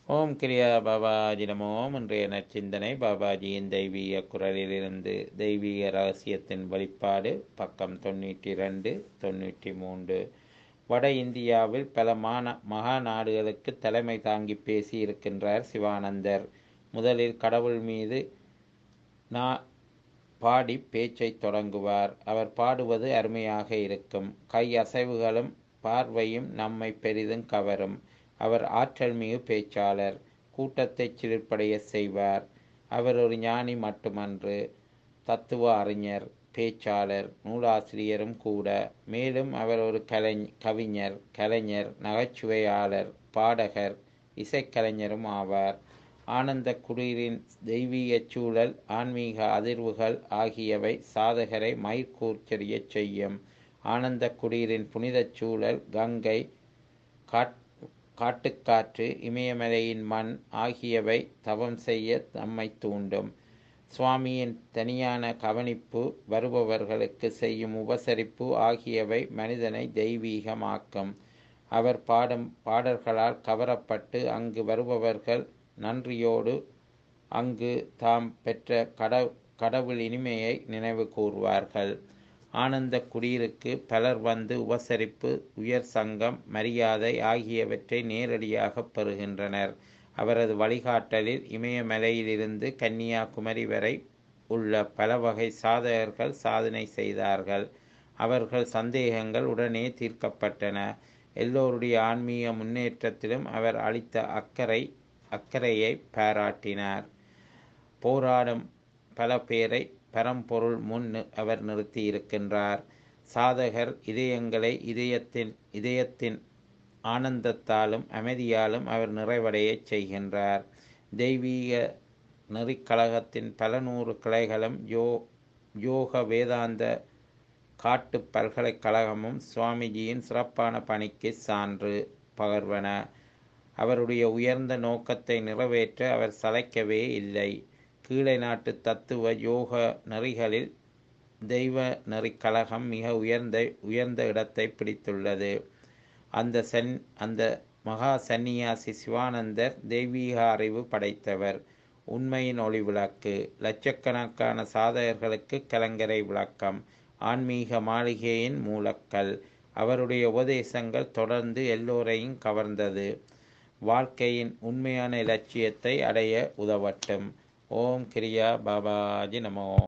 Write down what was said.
ஓம் கிரியா பாபாஜி நமோம் இன்றைய நற்சிந்தனை பாபாஜியின் தெய்வீக குரலிலிருந்து தெய்வீக ரகசியத்தின் வெளிப்பாடு பக்கம் தொண்ணூற்றி ரெண்டு தொண்ணூற்றி மூன்று வட இந்தியாவில் பல மாந மகா நாடுகளுக்கு தலைமை தாங்கி பேசியிருக்கின்றார் சிவானந்தர் முதலில் கடவுள் மீது நா பாடி பேச்சை தொடங்குவார் அவர் பாடுவது அருமையாக இருக்கும் கை அசைவுகளும் பார்வையும் நம்மை பெரிதும் கவரும் அவர் ஆற்றல் மிகு பேச்சாளர் கூட்டத்தை சிலிர்ப்படைய செய்வார் அவர் ஒரு ஞானி மட்டுமன்று தத்துவ அறிஞர் பேச்சாளர் நூலாசிரியரும் கூட மேலும் அவர் ஒரு கலை கவிஞர் கலைஞர் நகைச்சுவையாளர் பாடகர் இசைக்கலைஞரும் ஆவார் ஆனந்த குடிரின் தெய்வீக சூழல் ஆன்மீக அதிர்வுகள் ஆகியவை சாதகரை மயிர்கூர்ச்செறியச் செய்யும் ஆனந்த குடிரின் புனிதச் சூழல் கங்கை காட் காட்டுக்காற்று இமயமலையின் மண் ஆகியவை தவம் செய்ய நம்மை தூண்டும் சுவாமியின் தனியான கவனிப்பு வருபவர்களுக்கு செய்யும் உபசரிப்பு ஆகியவை மனிதனை தெய்வீகமாக்கும் அவர் பாடும் பாடல்களால் கவரப்பட்டு அங்கு வருபவர்கள் நன்றியோடு அங்கு தாம் பெற்ற கடவு கடவுள் இனிமையை நினைவு கூறுவார்கள் ஆனந்த குடியிருக்கு பலர் வந்து உபசரிப்பு உயர் சங்கம் மரியாதை ஆகியவற்றை நேரடியாக பெறுகின்றனர் அவரது வழிகாட்டலில் இமயமலையிலிருந்து கன்னியாகுமரி வரை உள்ள பல வகை சாதகர்கள் சாதனை செய்தார்கள் அவர்கள் சந்தேகங்கள் உடனே தீர்க்கப்பட்டன எல்லோருடைய ஆன்மீக முன்னேற்றத்திலும் அவர் அளித்த அக்கறை அக்கறையை பாராட்டினார் போராடும் பல பேரை பரம்பொருள் முன் அவர் நிறுத்தி இருக்கின்றார் சாதகர் இதயங்களை இதயத்தின் இதயத்தின் ஆனந்தத்தாலும் அமைதியாலும் அவர் நிறைவடையச் செய்கின்றார் தெய்வீக நெறிக்கழகத்தின் பல நூறு கிளைகளும் யோ யோக வேதாந்த காட்டு பல்கலைக்கழகமும் சுவாமிஜியின் சிறப்பான பணிக்கு சான்று பகர்வன அவருடைய உயர்ந்த நோக்கத்தை நிறைவேற்ற அவர் சளைக்கவே இல்லை கீழே நாட்டு தத்துவ யோக நெறிகளில் தெய்வ நெறிக்கழகம் மிக உயர்ந்த உயர்ந்த இடத்தை பிடித்துள்ளது அந்த சன் அந்த மகா சந்நியாசி சிவானந்தர் தெய்வீக அறிவு படைத்தவர் உண்மையின் ஒளி விளக்கு லட்சக்கணக்கான சாதகர்களுக்கு கலங்கரை விளக்கம் ஆன்மீக மாளிகையின் மூலக்கல் அவருடைய உபதேசங்கள் தொடர்ந்து எல்லோரையும் கவர்ந்தது வாழ்க்கையின் உண்மையான இலட்சியத்தை அடைய உதவட்டும் ஓம் கிரியா பாபாஜி நமோ